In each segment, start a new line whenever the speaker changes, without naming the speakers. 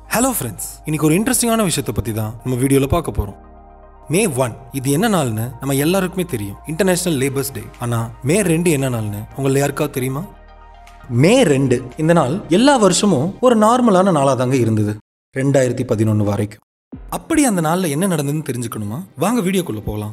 hello friends இன்னைக்கு ஒரு இன்ட்ரெஸ்டிங்கான விஷயத்தை பற்றி தான் நம்ம வீடியோவில் பார்க்க போகிறோம் மே ஒன் இது என்ன நாள்னு நம்ம எல்லாருக்குமே தெரியும் இன்டர்நேஷனல் லேபர்ஸ் டே ஆனால் மே ரெண்டு என்ன நாள்னு உங்களை யாருக்காவது தெரியுமா மே ரெண்டு இந்த நாள் எல்லா வருஷமும் ஒரு நார்மலான நாளாக தாங்க இருந்தது ரெண்டாயிரத்தி பதினொன்று வரைக்கும் அப்படி அந்த நாளில் என்ன நடந்ததுன்னு தெரிஞ்சுக்கணுமா வாங்க வீடியோக்குள்ளே போகலாம்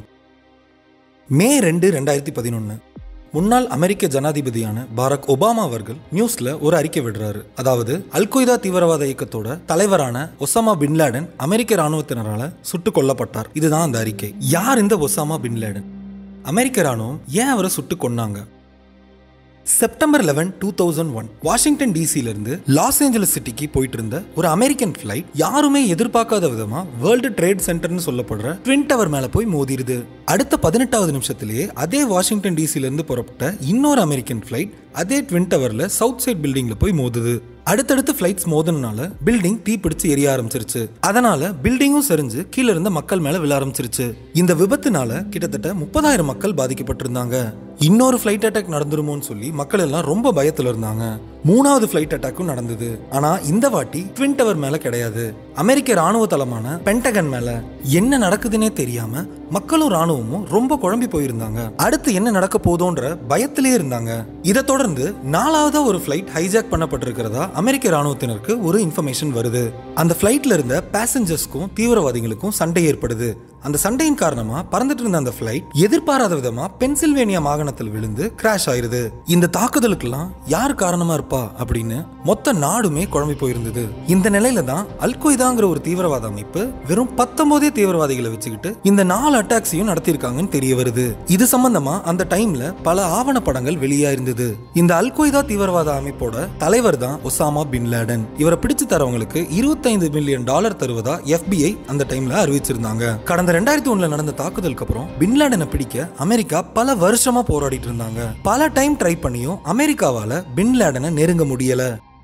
மே ரெண்டு ரெண்டாயிரத்தி பதினொன்று முன்னாள் அமெரிக்க ஜனாதிபதியான பாரக் ஒபாமா அவர்கள் நியூஸ்ல ஒரு அறிக்கை விடுறாரு அதாவது அல்கொய்தா தீவிரவாத இயக்கத்தோட தலைவரான ஒசாமா பின்லேடன் அமெரிக்க ராணுவத்தினரால சுட்டுக் கொல்லப்பட்டார் இதுதான் அந்த அறிக்கை யார் இந்த ஒசாமா பின்லேடன் அமெரிக்க ராணுவம் ஏன் அவரை சுட்டுக் கொன்னாங்க September eleven two thousand one Washington டிசில இருந்து லாஸ் ஏஞ்சலஸ் சிட்டிக்கு போயிட்டு இருந்த ஒரு அமெரிக்கன் ஃபிளைட் யாருமே எதிர்பார்க்காத விதமா வேர்ல்டு ட்ரேட் சென்டர்னு சொல்லப்படுற ட்வின் டவர் மேல போய் மோதிருது அடுத்த பதினெட்டாவது நிமிஷத்திலேயே அதே வாஷிங்டன் டிசில இருந்து புறப்பட்ட இன்னொரு அமெரிக்கன் ஃபிளைட் அதே ட்வின் டவர்ல சவுத் சைட் பில்டிங்ல போய் மோதுது அடுத்தடுத்து ஃபிளைட்ஸ் மோதனால பில்டிங் தீப்பிடிச்சு எரிய ஆரம்பிச்சிருச்சு அதனால பில்டிங்கும் சரிஞ்சு கீழே இருந்த மக்கள் மேல விழ ஆரம்பிச்சிருச்சு இந்த விபத்துனால கிட்டத்தட்ட முப்பதாயிரம் மக்கள் பாதிக்கப்பட்டிருந்தாங்க இன்னொரு ஃப்ளைட் அட்டாக் நடந்துருமோன்னு சொல்லி மக்கள் எல்லாம் ரொம்ப பயத்துல இருந்தாங்க மூணாவது ஃப்ளைட் அட்டாக்கும் நடந்தது ஆனா இந்த வாட்டி ட்வின் டவர் மேல கிடையாது அமெரிக்க ராணுவ தளமான பென்டகன் மேல என்ன நடக்குதுன்னே தெரியாம மக்களும் ராணுவமும் ரொம்ப குழம்பி போயிருந்தாங்க அடுத்து என்ன நடக்க போதோன்ற பயத்திலே இருந்தாங்க இதை தொடர்ந்து நாலாவதா ஒரு ஃப்ளைட் ஹைஜாக் பண்ணப்பட்டிருக்கிறதா அமெரிக்க ராணுவத்தினருக்கு ஒரு இன்ஃபர்மேஷன் வருது அந்த ஃப்ளைட்ல இருந்த பேசஞ்சர்ஸ்க்கும் தீவிரவாதிகளுக்கும் சண்டை ஏற்படுது அந்த சண்டையின் காரணமா பறந்துட்டு இருந்த அந்த ஃப்ளைட் எதிர்பாராத விதமா பென்சில்வேனியா மாகாணத்தில் விழுந்து கிராஷ் ஆயிருது இந்த தாக்குதலுக்கெல்லாம் யார் காரணமா இருப்பா அப்படின்னு மொத்த நாடுமே குழம்பி போயிருந்தது இந்த நிலையில தான் அல்கொய்தாங்கிற ஒரு தீவிரவாத அமைப்பு வெறும் பத்தொன்பதே தீவிரவாதிகளை வச்சுக்கிட்டு இந்த நாலு அட்டாக்ஸையும் நடத்தியிருக்காங்கன்னு தெரிய வருது இது சம்பந்தமா அந்த டைம்ல பல ஆவண படங்கள் வெளியா இருந்தது இந்த அல்கொய்தா தீவிரவாத அமைப்போட தலைவர் தான் ஒசாமா பின் லேடன் இவரை பிடிச்சு தரவங்களுக்கு இருபத்தைந்து மில்லியன் டாலர் தருவதா FBI அந்த டைம்ல அறிவிச்சிருந்தாங்க கடந்த ரெண்டாயிரத்தி ஒண்ணுல நடந்த தாக்குதலுக்கு அப்புறம் பின்லேடனை பிடிக்க அமெரிக்கா பல வருஷமா போராடிட்டு இருந்தாங்க பல டைம் ட்ரை பண்ணியும் அமெரிக்காவால பின்லேடனை நெருங்க முடியல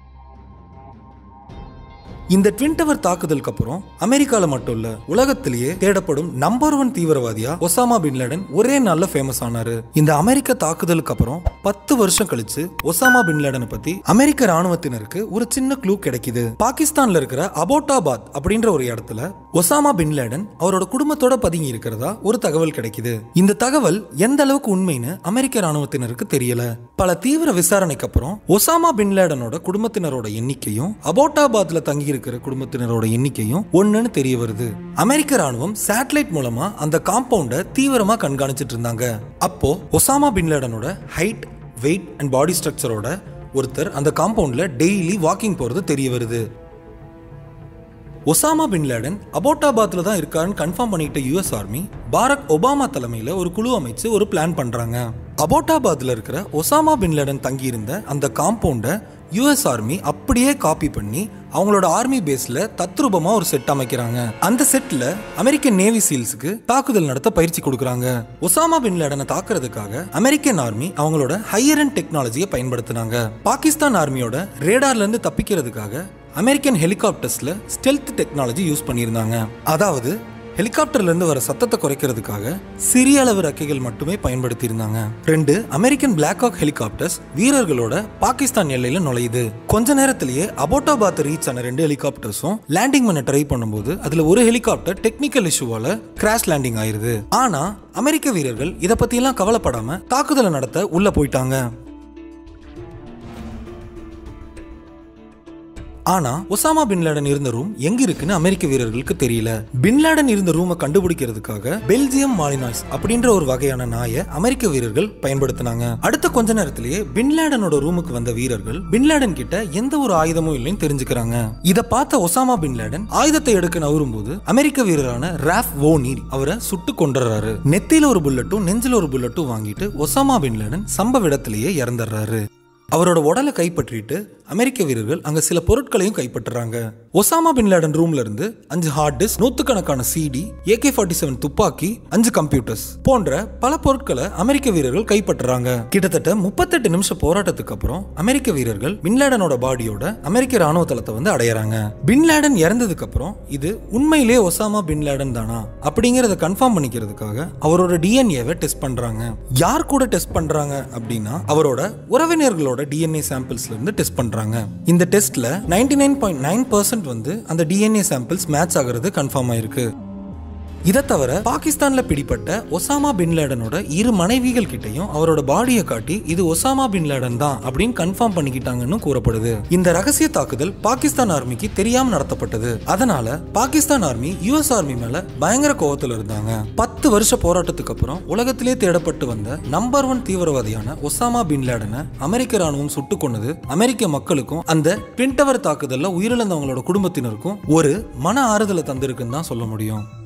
இந்த ட்வின் டவர் தாக்குதலுக்கு அப்புறம் அமெரிக்கால மட்டும் இல்ல உலகத்திலேயே தேடப்படும் நம்பர் ஒன் தீவிரவாதியா ஒசாமா பின் லேடன் ஒரே நாள்ல ஃபேமஸ் ஆனாரு இந்த அமெரிக்க தாக்குதலுக்கு அப்புறம் பத்து வருஷம் கழிச்சு ஒசாமா பின் லேடனை பத்தி அமெரிக்க ராணுவத்தினருக்கு ஒரு சின்ன க்ளூ கிடைக்குது பாகிஸ்தான்ல இருக்கிற அபோட்டாபாத் அப்படின்ற ஒரு இடத்துல ஒசாமா பின் லேடன் அவரோட குடும்பத்தோட பதுங்கி இருக்கிறதா ஒரு தகவல் கிடைக்குது இந்த தகவல் எந்த அளவுக்கு உண்மைன்னு அமெரிக்க ராணுவத்தினருக்கு தெரியல பல தீவிர விசாரணைக்கு அப்புறம் ஒசாமா பின் லேடனோட குடும்பத்தினரோட எண்ணிக்கையும் அபோட்டாபாத்ல தங்கி இருக்கிற குடும்பத்தினரோட எண்ணிக்கையும் ஒண்ணுன்னு தெரிய வருது அமெரிக்க ராணுவம் சேட்டலைட் மூலமா அந்த காம்பவுண்ட தீவிரமா கண்காணிச்சிட்டு இருந்தாங்க அப்போ ஒசாமா பின் லேடனோட ஹைட் வெயிட் அண்ட் பாடி ஸ்ட்ரக்சரோட ஒருத்தர் அந்த காம்பவுண்ட்ல டெய்லி வாக்கிங் போறது தெரிய வருது ஒசாமா பின் லேடன் அபோட்டாபாத்ல தான் இருக்காருன்னு கன்ஃபார்ம் பண்ணிட்ட யுஎஸ் ஆர்மி பாரக் ஒபாமா தலைமையில ஒரு குழு அமைச்சு ஒரு பிளான் பண்றாங்க அபோட்டாபாத்ல இருக்கிற ஒசாமா பின் லேடன் தங்கியிருந்த அந்த காம்பவுண்டை யுஎஸ் ஆர்மி அப்படியே காப்பி பண்ணி அவங்களோட ஆர்மி பேஸ்ல தத்ரூபமா ஒரு செட் அமைக்கிறாங்க அந்த செட்ல அமெரிக்கன் நேவி சீல்ஸுக்கு தாக்குதல் நடத்த பயிற்சி கொடுக்குறாங்க ஒசாமா பின் லேடனை தாக்குறதுக்காக அமெரிக்கன் ஆர்மி அவங்களோட ஹையர் அண்ட் டெக்னாலஜியை பயன்படுத்தினாங்க பாகிஸ்தான் ஆர்மியோட ரேடார்ல இருந்து தப்பிக்கிறதுக்காக அமெரிக்கன் ஹெலிகாப்டர்ஸ்ல ஸ்டெல்த் டெக்னாலஜி யூஸ் பண்ணியிருந்தாங்க அதாவது ஹெலிகாப்டர்ல இருந்து வர சத்தத்தை குறைக்கிறதுக்காக சிறிய அளவு ரெக்கைகள் மட்டுமே பயன்படுத்தி இருந்தாங்க ரெண்டு அமெரிக்கன் பிளாக் ஹாக் ஹெலிகாப்டர்ஸ் வீரர்களோட பாகிஸ்தான் எல்லையில நுழையுது கொஞ்ச நேரத்திலேயே அபோட்டாபாத் ரீச் ஆன ரெண்டு ஹெலிகாப்டர்ஸும் லேண்டிங் பண்ண ட்ரை பண்ணும்போது அதுல ஒரு ஹெலிகாப்டர் டெக்னிக்கல் இஷ்யூவால கிராஷ் லேண்டிங் ஆயிருது ஆனா அமெரிக்க வீரர்கள் இதை பத்தியெல்லாம் கவலைப்படாம தாக்குதலை நடத்த உள்ள போயிட்டாங்க ஆனா ஒசாமா பின் லேடன் இருந்த ரூம் எங்க இருக்குன்னு அமெரிக்க வீரர்களுக்கு தெரியல பின் லேடன் இருந்த ரூமை கண்டுபிடிக்கிறதுக்காக பெல்ஜியம் மாலினாய்ஸ் அப்படின்ற ஒரு வகையான நாயை அமெரிக்க வீரர்கள் பயன்படுத்தினாங்க அடுத்த கொஞ்ச நேரத்திலேயே பின் லேடனோட ரூமுக்கு வந்த வீரர்கள் பின் லேடன் கிட்ட எந்த ஒரு ஆயுதமும் இல்லைன்னு தெரிஞ்சுக்கிறாங்க இத பார்த்த ஒசாமா பின் லேடன் ஆயுதத்தை எடுக்க நவரும் போது அமெரிக்க வீரரான ராஃப் வோனி அவரை சுட்டு கொண்டுறாரு நெத்தியில ஒரு புல்லட்டும் நெஞ்சில ஒரு புல்லட்டும் வாங்கிட்டு ஒசாமா பின் லேடன் சம்பவ இடத்திலேயே இறந்துடுறாரு அவரோட உடலை கைப்பற்றிட்டு அமெரிக்க வீரர்கள் அங்க சில பொருட்களையும் கைப்பற்றுறாங்க ஒசாமா பின் லேடன் ரூம்ல இருந்து அஞ்சு ஹார்ட் டிஸ்க் நூத்துக்கணக்கான சிடி ஏகே ஃபார்ட்டி செவன் துப்பாக்கி அஞ்சு கம்ப்யூட்டர்ஸ் போன்ற பல பொருட்களை அமெரிக்க வீரர்கள் கைப்பற்றுறாங்க கிட்டத்தட்ட முப்பத்தெட்டு நிமிஷம் போராட்டத்துக்கு அப்புறம் அமெரிக்க வீரர்கள் பின் லேடனோட பாடியோட அமெரிக்க ராணுவ தளத்தை வந்து அடையறாங்க பின் லேடன் இறந்ததுக்கு அப்புறம் இது உண்மையிலே ஒசாமா பின் லேடன் தானா அப்படிங்கறத கன்ஃபார்ம் பண்ணிக்கிறதுக்காக அவரோட டிஎன்ஏவை டெஸ்ட் பண்றாங்க யார் கூட டெஸ்ட் பண்றாங்க அப்படின்னா அவரோட உறவினர்களோட மக்களோட டிஎன்ஏ சாம்பிள்ஸ்ல இருந்து டெஸ்ட் பண்றாங்க இந்த டெஸ்ட்ல ninety nine point nine percent வந்து அந்த டிஎன்ஏ சாம்பிள்ஸ் மேட்ச் ஆகிறது கன்ஃபார்ம் ஆயிருக்கு இதை தவிர பாகிஸ்தான்ல பிடிப்பட்ட ஒசாமா பின் லேடனோட இரு மனைவிகள் கிட்டையும் அவரோட பாடியை காட்டி இது ஒசாமா பின் லேடன் தான் அப்படின்னு கன்ஃபார்ம் பண்ணிக்கிட்டாங்கன்னு கூறப்படுது இந்த ரகசிய தாக்குதல் பாகிஸ்தான் ஆர்மிக்கு தெரியாம நடத்தப்பட்டது அதனால பாகிஸ்தான் ஆர்மி யுஎஸ் ஆர்மி மேல பயங்கர கோவத்துல இருந்தாங்க பத்து வருஷ போராட்டத்துக்கு அப்புறம் உலகத்திலே தேடப்பட்டு வந்த நம்பர் ஒன் தீவிரவாதியான ஒசாமா பின் லேடனை அமெரிக்க ராணுவம் சுட்டு கொன்னது அமெரிக்க மக்களுக்கும் அந்த ட்வின் டவர் தாக்குதல்ல உயிரிழந்தவங்களோட குடும்பத்தினருக்கும் ஒரு மன ஆறுதலை தந்திருக்குன்னு தான் சொல்ல முடியும்